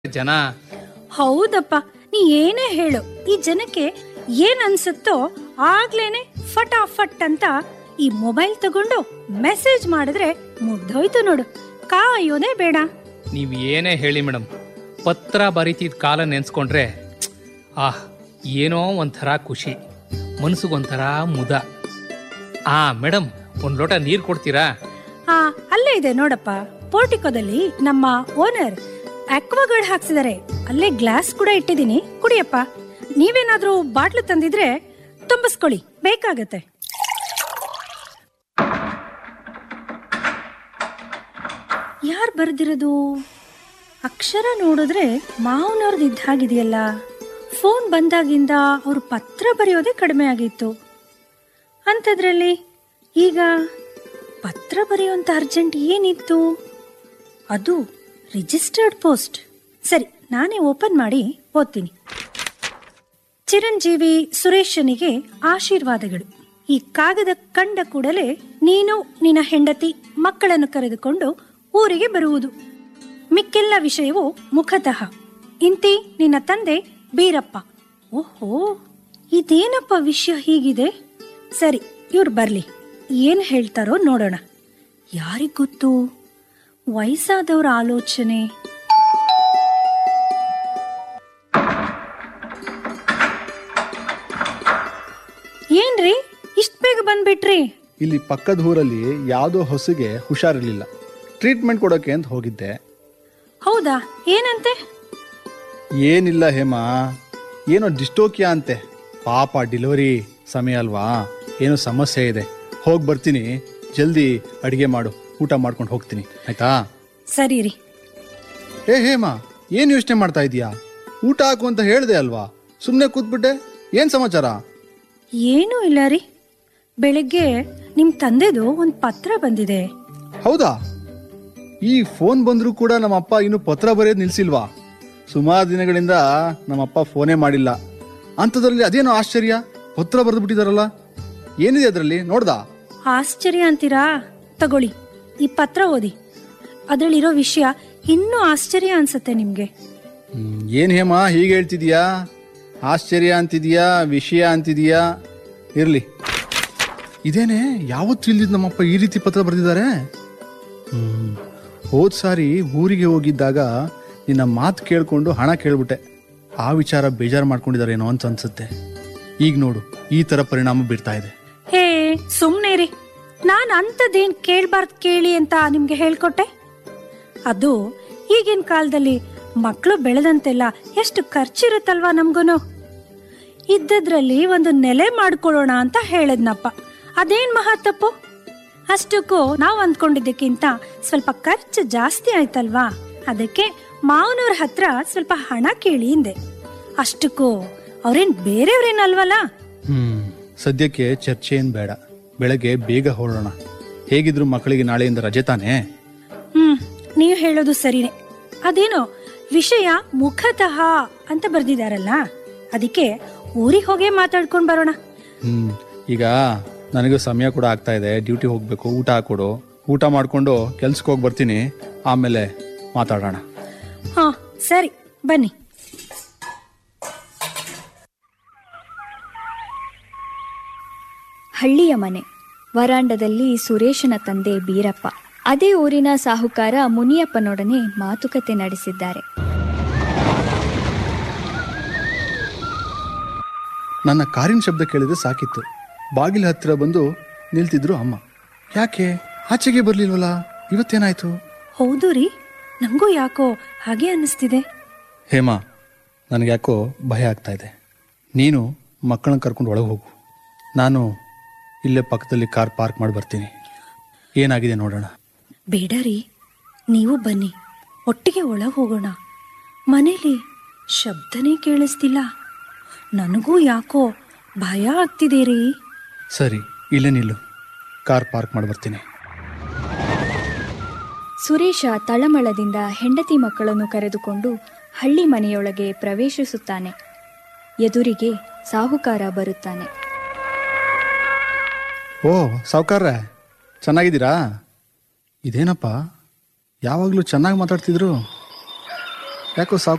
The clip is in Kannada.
ಜನ ಹೌದಪ್ಪ ನೀ ಏನೇ ಹೇಳು ಈ ಜನಕ್ಕೆ ಏನ್ ಅನ್ಸುತ್ತೋ ಆಗ್ಲೇನೆ ಫಟಾಫಟ್ ಅಂತ ಈ ಮೊಬೈಲ್ ತಗೊಂಡು ಮೆಸೇಜ್ ಮಾಡಿದ್ರೆ ಮುಗ್ದೋಯ್ತು ನೋಡು ಕಾಯೋದೇ ಬೇಡ ನೀವ್ ಏನೇ ಹೇಳಿ ಮೇಡಮ್ ಪತ್ರ ಬರೀತಿದ್ ಕಾಲ ನೆನ್ಸ್ಕೊಂಡ್ರೆ ಆಹ್ ಏನೋ ಒಂಥರ ಖುಷಿ ಮನ್ಸಿಗೊಂಥರ ಮುದ ಆ ಮೇಡಮ್ ಒಂದ್ ಲೋಟ ನೀರ್ ಕೊಡ್ತೀರಾ ಆ ಅಲ್ಲೇ ಇದೆ ನೋಡಪ್ಪ ಪೋರ್ಟಿಕೋದಲ್ಲಿ ನಮ್ಮ ಓನರ್ ಅಕ್ವಾಗಾರ್ಡ್ ಹಾಕ್ಸಿದಾರೆ ಅಲ್ಲೇ ಗ್ಲಾಸ್ ಕೂಡ ಇಟ್ಟಿದ್ದೀನಿ ಕುಡಿಯಪ್ಪ ನೀವೇನಾದ್ರೂ ಬಾಟ್ಲು ತಂದಿದ್ರೆ ತುಂಬಿಸ್ಕೊಳ್ಳಿ ಬೇಕಾಗತ್ತೆ ಯಾರ್ ಬರ್ದಿರೋದು ಅಕ್ಷರ ನೋಡಿದ್ರೆ ಮಾವನವ್ರದ್ದು ಇದ್ದ ಹಾಗಿದೆಯಲ್ಲ ಫೋನ್ ಬಂದಾಗಿಂದ ಅವ್ರು ಪತ್ರ ಬರೆಯೋದೇ ಕಡಿಮೆ ಆಗಿತ್ತು ಅಂಥದ್ರಲ್ಲಿ ಈಗ ಪತ್ರ ಬರೆಯುವಂತ ಅರ್ಜೆಂಟ್ ಏನಿತ್ತು ಅದು ರಿಜಿಸ್ಟರ್ಡ್ ಪೋಸ್ಟ್ ಸರಿ ನಾನೇ ಓಪನ್ ಮಾಡಿ ಓದ್ತೀನಿ ಚಿರಂಜೀವಿ ಸುರೇಶನಿಗೆ ಆಶೀರ್ವಾದಗಳು ಈ ಕಾಗದ ಕಂಡ ಕೂಡಲೇ ನೀನು ನಿನ್ನ ಹೆಂಡತಿ ಮಕ್ಕಳನ್ನು ಕರೆದುಕೊಂಡು ಊರಿಗೆ ಬರುವುದು ಮಿಕ್ಕೆಲ್ಲ ವಿಷಯವು ಮುಖತಃ ಇಂತಿ ನಿನ್ನ ತಂದೆ ಬೀರಪ್ಪ ಓಹೋ ಇದೇನಪ್ಪ ವಿಷಯ ಹೀಗಿದೆ ಸರಿ ಇವ್ರು ಬರ್ಲಿ ಏನ್ ಹೇಳ್ತಾರೋ ನೋಡೋಣ ಯಾರಿಗ್ ಗೊತ್ತು ವಯಸ್ಸಾದವ್ರ ಆಲೋಚನೆ ಏನ್ರಿ ಇಷ್ಟ ಬೇಗ ಬಂದ್ಬಿಟ್ರಿ ಇಲ್ಲಿ ಪಕ್ಕದ ಊರಲ್ಲಿ ಯಾವುದೋ ಹೊಸಿಗೆ ಹುಷಾರಿರ್ಲಿಲ್ಲ ಟ್ರೀಟ್ಮೆಂಟ್ ಕೊಡೋಕೆ ಅಂತ ಹೋಗಿದ್ದೆ ಹೌದಾ ಏನಂತೆ ಏನಿಲ್ಲ ಹೇಮಾ ಏನೋ ಡಿಸ್ಟೋಕಿಯಾ ಅಂತೆ ಪಾಪ ಡೆಲಿವರಿ ಸಮಯ ಅಲ್ವಾ ಏನೋ ಸಮಸ್ಯೆ ಇದೆ ಹೋಗಿ ಬರ್ತೀನಿ ಜಲ್ದಿ ಅಡಿಗೆ ಮಾಡು ಊಟ ಮಾಡ್ಕೊಂಡು ಹೋಗ್ತೀನಿ ಆಯ್ತಾ ಸರಿ ರೀ ಏ ಹೇಮಾ ಏನು ಯೋಚನೆ ಮಾಡ್ತಾ ಇದೀಯಾ ಊಟ ಹಾಕು ಅಂತ ಹೇಳ್ದೆ ಅಲ್ವಾ ಸುಮ್ಮನೆ ಕೂತ್ಬಿಟ್ಟೆ ಏನ್ ಸಮಾಚಾರ ಏನೂ ಇಲ್ಲ ರೀ ಬೆಳಗ್ಗೆ ನಿಮ್ ತಂದೆದು ಒಂದ್ ಪತ್ರ ಬಂದಿದೆ ಹೌದಾ ಈ ಫೋನ್ ಬಂದರೂ ಕೂಡ ನಮ್ಮಪ್ಪ ಇನ್ನು ಪತ್ರ ಬರೆಯೋದು ನಿಲ್ಸಿಲ್ವಾ ಸುಮಾರು ದಿನಗಳಿಂದ ನಮ್ಮಪ್ಪ ಫೋನೇ ಮಾಡಿಲ್ಲ ಅಂಥದ್ರಲ್ಲಿ ಅದೇನೋ ಆಶ್ಚರ್ಯ ಪತ್ರ ಬರೆದು ಬಿಟ್ಟಿದಾರಲ್ಲ ಏನಿದೆ ಅದರಲ್ಲಿ ನೋಡ್ದಾ ಆಶ್ಚರ್ಯ ಅಂತೀರಾ ತಗೊಳ್ಳಿ ಈ ಪತ್ರ ಓದಿ ಅದ್ರಲ್ಲಿರೋ ವಿಷಯ ಇನ್ನೂ ಆಶ್ಚರ್ಯ ಅನ್ಸುತ್ತೆ ನಿಮ್ಗೆ ಹ್ಮ್, ಏನ್ ಹೇಮ ಹೀಗೆ ಹೇಳ್ತಿದ್ಯಾ ಆಶ್ಚರ್ಯ ಅಂತಿದ್ಯಾ ವಿಷಯ ಅಂತಿದ್ಯಾ ಇರ್ಲಿ ಇದೇನೆ ಯಾವತ್ತೂ ಇಲ್ದಿದ್ ನಮ್ಮಪ್ಪ ಈ ರೀತಿ ಪತ್ರ ಬರೆದಿದ್ದಾರೆ ಹ್ಮ್ ಹೋದ್ ಸಾರಿ ಊರಿಗೆ ಹೋಗಿದ್ದಾಗ ನಿನ್ನ ಮಾತು ಕೇಳ್ಕೊಂಡು ಹಣ ಕೇಳ್ಬಿಟ್ಟೆ ಆ ವಿಚಾರ ಬೇಜಾರು ಮಾಡ್ಕೊಂಡಿದಾರೇನೋ ಅಂತ ಅನ್ಸುತ್ತೆ ಈಗ ನೋಡು ಈ ತರ ಪರಿಣಾಮ ಬೀರ್ತಾ ಇದೆ ಹೇ ಸುಮ್ನೆ ರೀ ನಾನ್ ಅಂಥದ್ದೇನ್ ಕೇಳ್ಬಾರ್ದು ಕೇಳಿ ಅಂತ ನಿಮ್ಗೆ ಹೇಳ್ಕೊಟ್ಟೆ ಅದು ಈಗಿನ ಕಾಲದಲ್ಲಿ ಮಕ್ಕಳು ಬೆಳೆದಂತೆಲ್ಲ ಎಷ್ಟು ಖರ್ಚಿರುತ್ತಲ್ವಾ ನಮ್ಗೂನು ಇದ್ದದ್ರಲ್ಲಿ ಒಂದು ನೆಲೆ ಮಾಡ್ಕೊಳ್ಳೋಣ ಅಂತ ಹೇಳದ್ನಪ್ಪ ಅದೇನ್ ಮಹಾ ತಪ್ಪು ಅಷ್ಟಕ್ಕೂ ನಾವು ಅಂದ್ಕೊಂಡಿದ್ದಕ್ಕಿಂತ ಸ್ವಲ್ಪ ಖರ್ಚು ಜಾಸ್ತಿ ಆಯ್ತಲ್ವಾ ಅದಕ್ಕೆ ಮಾವನವ್ರ ಹತ್ರ ಸ್ವಲ್ಪ ಹಣ ಕೇಳಿ ಹಿಂದೆ ಅಷ್ಟಕ್ಕೂ ಅವ್ರೇನ್ ಬೇರೆಯವ್ರೇನಲ್ವಲ್ಲ ಹ್ಮ್ ಸದ್ಯಕ್ಕೆ ಚರ್ಚೆ ಏನ್ ಬೇಡ ಬೆಳಗ್ಗೆ ಬೇಗ ಹೊರಡೋಣ ಹೇಗಿದ್ರು ಮಕ್ಕಳಿಗೆ ನಾಳೆಯಿಂದ ರಜೆ ತಾನೇ ಹ್ಮ್ ನೀವು ಹೇಳೋದು ಸರಿನೇ ಅದೇನೋ ವಿಷಯ ಮುಖತಃ ಅಂತ ಬರ್ದಿದಾರಲ್ಲ ಅದಕ್ಕೆ ಊರಿಗೆ ಹೋಗೇ ಮಾತಾಡ್ಕೊಂಡ್ ಬರೋಣ ಹ್ಮ್ ಈಗ ನನಗೂ ಸಮಯ ಕೂಡ ಆಗ್ತಾ ಇದೆ ಡ್ಯೂಟಿ ಹೋಗ್ಬೇಕು ಊಟ ಹಾಕೊಡು ಊಟ ಮಾಡ್ಕೊಂಡು ಕೆಲ್ಸಕ್ಕೆ ಹೋಗಿ ಬರ್ತೀನಿ ಆಮೇಲೆ ಮಾತಾಡೋಣ ಹಾ ಸರಿ ಬನ್ನಿ ಹಳ್ಳಿಯ ಮನೆ ವರಾಂಡದಲ್ಲಿ ಸುರೇಶನ ತಂದೆ ಬೀರಪ್ಪ ಅದೇ ಊರಿನ ಸಾಹುಕಾರ ಮುನಿಯಪ್ಪನೊಡನೆ ಮಾತುಕತೆ ನಡೆಸಿದ್ದಾರೆ ನನ್ನ ಕಾರಿನ ಶಬ್ದ ಕೇಳಿದ್ರೆ ಸಾಕಿತ್ತು ಬಾಗಿಲ ಹತ್ತಿರ ಬಂದು ನಿಲ್ತಿದ್ರು ಅಮ್ಮ ಯಾಕೆ ಆಚೆಗೆ ಬರ್ಲಿಲ್ವಲ್ಲ ಇವತ್ತೇನಾಯ್ತು ಹೌದು ರೀ ನಂಗೂ ಯಾಕೋ ಹಾಗೆ ಅನ್ನಿಸ್ತಿದೆ ಹೇಮಾ ನನಗೆ ಯಾಕೋ ಭಯ ಆಗ್ತಾ ಇದೆ ನೀನು ಮಕ್ಕಳನ್ನ ಕರ್ಕೊಂಡು ಒಳಗೆ ಹೋಗು ನಾನು ಇಲ್ಲೇ ಪಕ್ಕದಲ್ಲಿ ಕಾರ್ ಪಾರ್ಕ್ ಮಾಡಿ ಬರ್ತೀನಿ ಏನಾಗಿದೆ ನೋಡೋಣ ಬೇಡ ರೀ ನೀವು ಬನ್ನಿ ಒಟ್ಟಿಗೆ ಒಳಗೆ ಹೋಗೋಣ ಮನೇಲಿ ಶಬ್ದನೇ ಕೇಳಿಸ್ತಿಲ್ಲ ನನಗೂ ಯಾಕೋ ಭಯ ಆಗ್ತಿದೆ ರೀ ಸರಿ ಇಲ್ಲೇ ನಿಲ್ಲು ಕಾರ್ ಪಾರ್ಕ್ ಮಾಡಿ ಬರ್ತೀನಿ ಸುರೇಶ ತಳಮಳದಿಂದ ಹೆಂಡತಿ ಮಕ್ಕಳನ್ನು ಕರೆದುಕೊಂಡು ಹಳ್ಳಿ ಮನೆಯೊಳಗೆ ಪ್ರವೇಶಿಸುತ್ತಾನೆ ಎದುರಿಗೆ ಸಾಹುಕಾರ ಬರುತ್ತಾನೆ ಓ ಸಾವುಕಾರ್ರೆ ಚೆನ್ನಾಗಿದ್ದೀರಾ ಇದೇನಪ್ಪ ಯಾವಾಗಲೂ ಚೆನ್ನಾಗಿ ಮಾತಾಡ್ತಿದ್ರು ಯಾಕೋ ಸಾವು